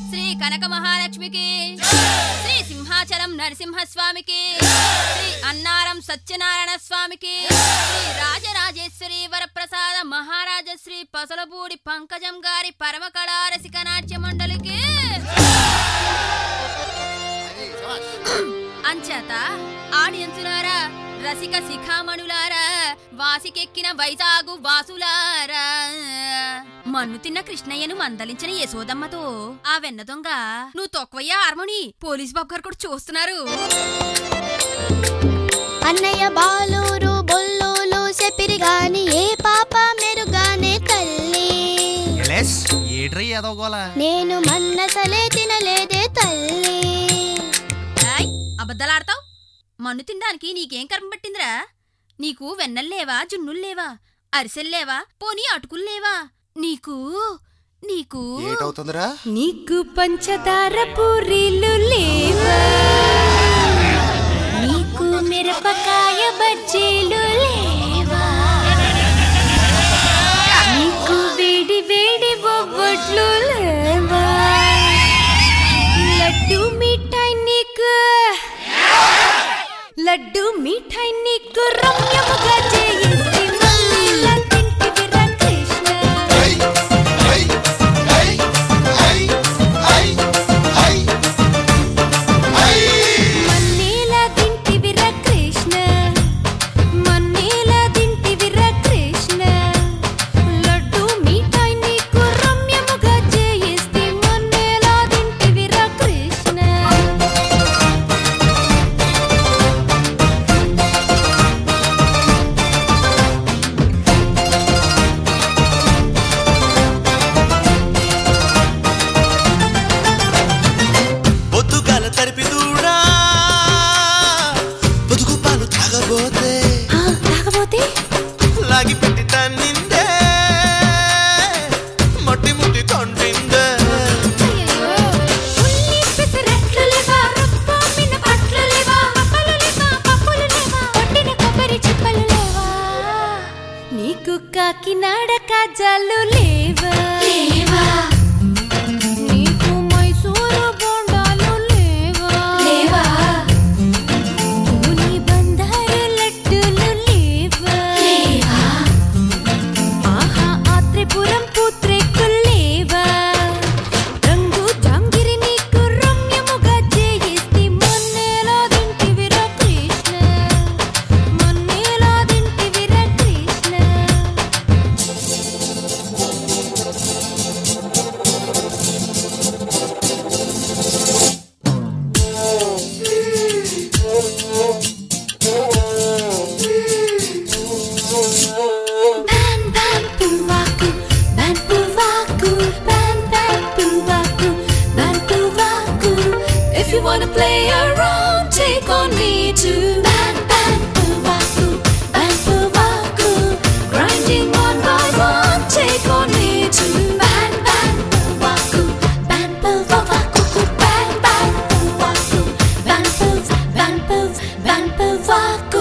శ్రీ కనక మహాలక్ష్మికి శ్రీ సింహాచలం నరసింహస్వామికి శ్రీ అన్నారం సత్యనారాయణ స్వామికి శ్రీ రాజరాజేశ్వరి వరప్రసాద మహారాజ శ్రీ పసలపూడి పంకజం గారి పరమ కళారసిక నాట్య మండలికి అంచేత ఆడియన్సులారా రసిక శిఖామణులారా వాసికెక్కిన వైజాగు వాసులారా మన్ను తిన్న కృష్ణయ్యను మందలించిన యశోదమ్మతో ఆ వెన్న దొంగ నువ్వు తొక్కవయ్యా హార్మోని పోలీస్ బాబు గారు కూడా చూస్తున్నారు అన్నయ్య బాలూరు బొల్లూలు చెప్పిరి గాని ఏ పాప మెరుగానే తల్లి ఎలెస్ ఏట్రీ ఎదవగోల నేను మన్నసలే తినలేదే తల్లి ఏయ్, అబద్ధాలాడతావ్ మన్ను తినడానికి నీకేం కర్మ పట్టిందిరా నీకు వెన్నల్లేవా జున్నుల్లేవా అరిసెల్లేవా పోనీ అటుకుల్లేవా నీకు నీకు ఏటవుతుందిరా నీకు పంచదార పూరీలు లేవా నీకు మిరపకాయ బజ్జీలు లేవా నీకు వేడి వేడి బొబ్బట్లు లేవా లడ్డు మిఠాయి నీకు లడ్డు మిఠాయి నీకు రమ్యముగా చేయిస్తే మమ్మీలా తింటివిరా కృష్ణ మన్నేలా తింటివిరా కృష్ణ మన్నేలా తింటివిరా కృష్ణ లడ్డు మిఠాయి నీకు రమ్యముగా చేయిస్తే మన్నేలా తింటివిరా కృష్ణ బొద్దుగాల తరిపి దూడా బతుకు పాలు తాగబోతే ఆ, తాగబోతే లాగి పెట్టి తన్నిందే మట్టి ముట్టి కంటిందే అయ్యయ్యో, ఉల్లి పెసరట్లు లేవా, రవ్వ మినపట్లు లేవా, పప్పులు లేవా, పప్పులు లేవా, కొట్టిన కొబ్బరి చిప్పలు లేవా? నీకు కాకినాడ కాజాలు లేవా నీకు మైసూరు బోండాలు లేవా పూని బందారు లడ్డులు లేవా ఆహా ఆ త్రిపురం పూత్రేకులేవా రంగు జాంగిరి నీకు రమ్యముగా చేయిస్తే మొన్నేలా దింటివిరా Krishna మొన్నేలా దింటివిరా Krishna Ban ban puwaku, ban puwaku, ban ban puwaku, ban puwaku. If you wanna play around, take on me too. Ban ban puwaku, ban puwaku, grinding one by one, take on me too. Ban ban puwaku, ban puwaku, ban ban puwaku, ban puw, ban puw, ban puwaku.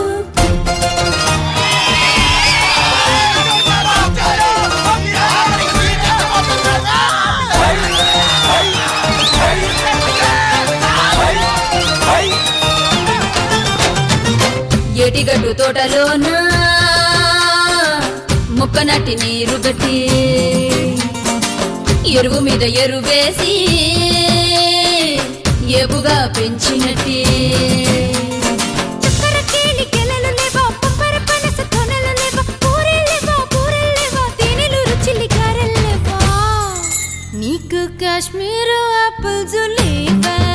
ఏటిగడ్డు తోటలోన ముక్క నట్టి నీరు గట్టి ఎరువు మీద ఎరువేసి ఏపుగా పెంచినట్టి చక్కెర కేళి గెలలు లేవా, పప్పర పనస తొనలు లేవా, పూరీలు లేవా, పూరీలు లేవా, తేనెలు రుచిలి గారెలు లేవా. నీకు కాశ్మీరు ఆపిల్స్ లేవా